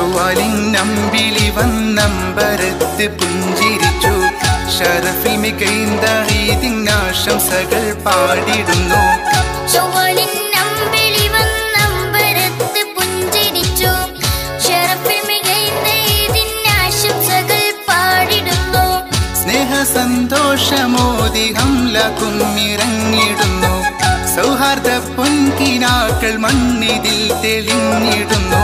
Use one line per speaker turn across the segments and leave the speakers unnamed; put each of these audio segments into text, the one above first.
ചൊവ്വാലിനമ്പിളി വന്നമ്പരത്ത് പുഞ്ചിരിച്ചു ഷറഫിൽ മികൈന്ത ഈദിനാശംസകൾ പാടിടുന്നു
ചൊവ്വാലിൻ അമ്പിളി വന്നമ്പരത്ത് പുഞ്ചിരിച്ചു ഷറഫിൽ മികൈந்த ഇതിനാശംസകൾ പാടിടുന്നു
സ്നേഹ സന്തോഷമോദി ഹംല കുമ്മിറങ്ങിടുന്നു സൗഹാർദ്ദ പൊൻകിനാക്കൾ മണ്ണിതിൽ തെളിഞ്ഞിടുന്നു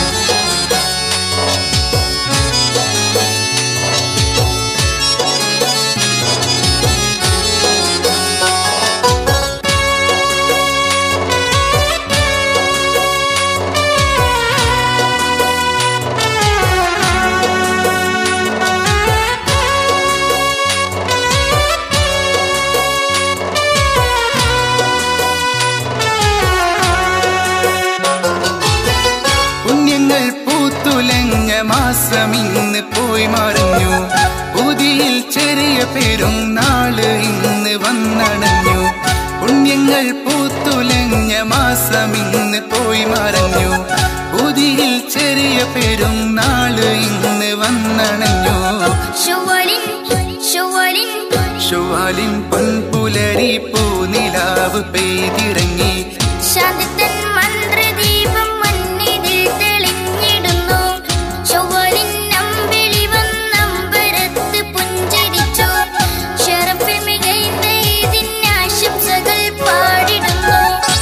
പുണ്യങ്ങൾ പൂത്തുലഞ്ഞ മാസം ഇന്ന് പോയി മറിഞ്ഞു പുതിയിൽ ചെറിയ പെരുന്നാള് ഇന്ന് വന്നണഞ്ഞു പുണ്യങ്ങൾ പൂത്തുലഞ്ഞ മാസം ഇന്ന് പോയി മറഞ്ഞു പുതിയിൽ ചെറിയ പെരുന്നാള് ഇന്ന് വന്നണഞ്ഞു
ശുവലിൻ ശുവലിൻ
ഷുവാലിൻ പൊൻപുലരി പൂനിലാവ് പെയ്തിറങ്ങി
ശാന്തൻ മന്ത്രദീപം മണ്ണിതിൽ തെളിഞ്ഞിടുന്നു ചൊവ്വാലിൻ അമ്പിളി വന്നമ്പരത്ത് പുഞ്ചിരിച്ചു ഷറഫിൽ മികൈந்த ഇതിനാശംസകൾ പാടിടുന്നു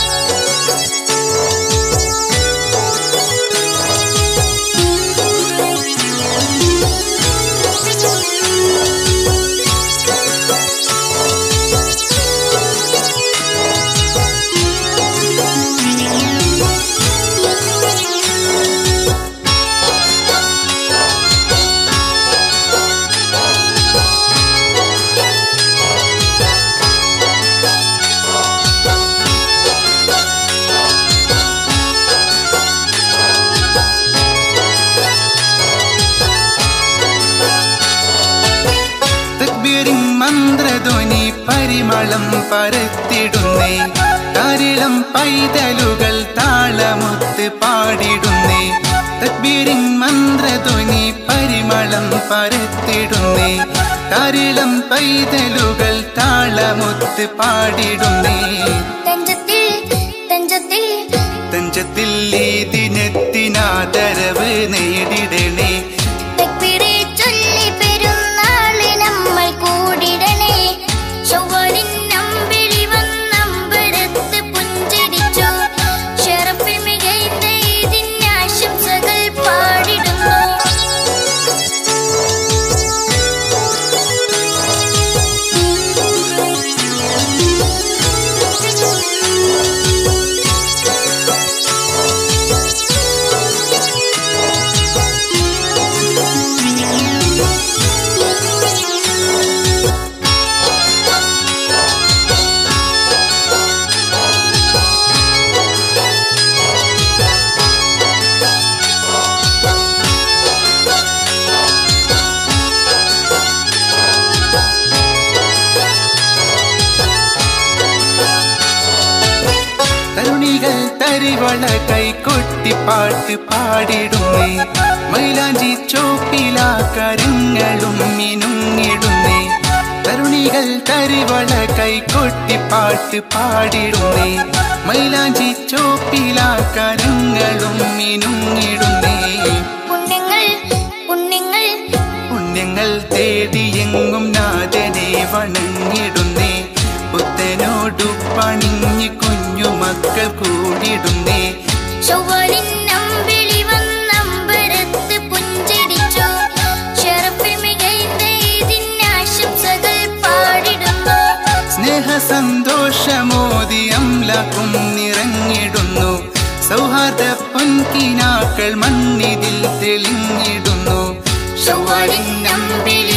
തക്ബീറിൻ മന്ത്രധ്വനി പരിമളം പരത്തിടുന്നേ താരിളം പൈതലുകൾ താളമുത്ത് പാടിടുന്നേ തക്ബീറിൻ മന്ത്രധ്വനി പരിമളം പരത്തിടുന്നേ താരിളം പൈതലുകൾ താളമുത്ത് പാടിടുന്നേ
തഞ്ചത്തിൽ തഞ്ചത്തിൽ
തഞ്ചത്തിൽ ഈ ദിനത്തിനാദരവ് നേടിടണേ
തക്ബീറെ ചൊല്ലി പെരുന്നാള് നമ്മൾ കൂടിടണേ ചൊവ്വാലിൻ അമ്പിളി വന്നമ്പരത്ത് പുഞ്ചിരിച്ചു ഷറഫിൽ മികൈந்த ഇതിനാശംസകൾ പാടിടുന്നു
തരുണികൾ തരിവള കൈകൊട്ടി പാട്ട് പാടിടുന്നേ മൈലാഞ്ചി ചോപ്പിലാ കരങ്ങളും മിനുങ്ങിടുന്നേ തരുണികൾ തരിവള കൈകൊട്ടി പാട്ട് പാടിടുന്നേ മൈലാഞ്ചി ചോപ്പിലാ കരങ്ങളും മിനുങ്ങിടുന്നേ
പുണ്യങ്ങൾ പുണ്യങ്ങൾ
പുണ്യങ്ങൾ തേടിയെങ്ങും നാഥനെ വണങ്ങിടുന്നേ പുത്തനോടു പണിഞ്ഞ് കുഞ്ഞുമക്കൾ കൂടിടുന്നേ
ചൊവ്വാലിൻ അമ്പിളി വന്നമ്പരത്ത് പുഞ്ചിരിച്ചു ഷറഫിൽ മികൈந்த ഇതിനാശംസകൾ പാടിടുന്നു
സ്നേഹ സന്തോഷമോദി അംലക്കും നിറഞ്ഞിടുന്നു സൗഹാർദ്ദ പൊൻകിനാക്കൾ മണ്ണിതിൽ തെളിഞ്ഞിടുന്നു
ചൊവ്വാലിൻ അമ്പിളി